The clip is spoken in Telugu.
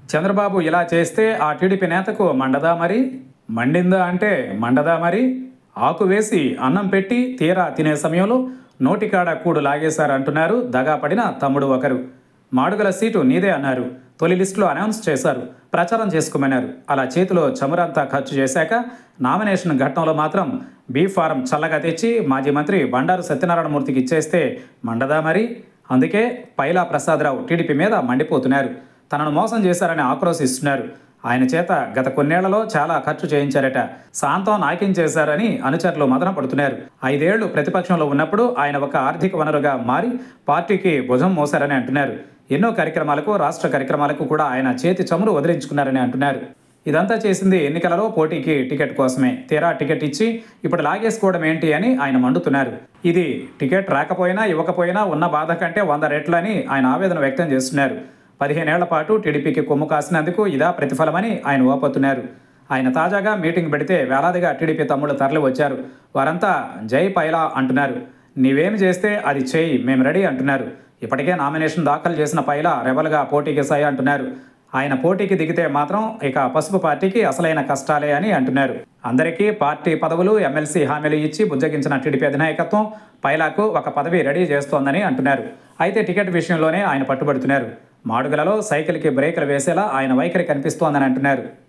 చంద్రబాబు ఇలా చేస్తే ఆ టీడీపీ నేతకు మండదా మరి మండిందా అంటే మండదా మరి ఆకు వేసి అన్నం పెట్టి తీరా తినే సమయంలో నోటికాడ కూడు లాగేశారంటున్నారు దగా పడిన తమ్ముడు ఒకరు మాడుగల సీటు నీదే అన్నారు తొలి లిస్టులో అనౌన్స్ చేశారు ప్రచారం చేసుకోమన్నారు అలా చేతిలో చమురంతా ఖర్చు చేశాక నామినేషన్ ఘట్టంలో మాత్రం బీ ఫారం చల్లగా తెచ్చి మాజీ మంత్రి బండారు సత్యనారాయణమూర్తికి ఇచ్చేస్తే మండదా మరి అందుకే పైలా ప్రసాదరావు టీడీపీ మీద మండిపోతున్నారు తనను మోసం చేశారని ఆక్రోశిస్తున్నారు ఆయన చేత గత కొన్నేళ్లలో చాలా ఖర్చు చేయించారట సాంతం నాకించేశారని అనుచరులు మదన పడుతున్నారు ఐదేళ్లు ప్రతిపక్షంలో ఉన్నప్పుడు ఆయన ఒక ఆర్థిక వనరుగా మారి పార్టీకి భుజం మోశారని అంటున్నారు ఎన్నో కార్యక్రమాలకు రాష్ట్ర కార్యక్రమాలకు కూడా ఆయన చేతి చమురు వదిలించుకున్నారని అంటున్నారు ఇదంతా చేసింది ఎన్నికలలో పోటీకి టికెట్ కోసమే తీరా టికెట్ ఇచ్చి ఇప్పుడు లాగేసుకోవడం ఏంటి అని ఆయన మండుతున్నారు ఇది టికెట్ రాకపోయినా ఇవ్వకపోయినా ఉన్న బాధ కంటే వంద రెట్లు అని ఆయన ఆవేదన వ్యక్తం చేస్తున్నారు పదిహేనేళ్ల పాటు టీడీపీకి కొమ్ము కాసినందుకు ఇదా ప్రతిఫలమని ఆయన ఓపతున్నారు ఆయన తాజాగా మీటింగ్ పెడితే వేలాదిగా టీడీపీ తమ్ముళ్ళు తరలి వచ్చారు వారంతా జై పైలా అంటున్నారు నీవేమి చేస్తే అది చేయి మేము రెడీ అంటున్నారు ఇప్పటికే నామినేషన్ దాఖలు చేసిన పైలా రెబల్గా పోటీకి సాయి అంటున్నారు ఆయన పోటీకి దిగితే మాత్రం ఇక పసుపు పార్టీకి అసలైన కష్టాలే అని అంటున్నారు అందరికీ పార్టీ పదవులు ఎమ్మెల్సీ హామీలు ఇచ్చి బుజ్జగించిన టీడీపీ అధినాయకత్వం పైలాకు ఒక పదవి రెడీ చేస్తోందని అంటున్నారు అయితే టికెట్ విషయంలోనే ఆయన పట్టుబడుతున్నారు మాడుగులలో సైకిల్కి బ్రేకులు వేసేలా ఆయన వైఖరి కనిపిస్తోందని అంటున్నారు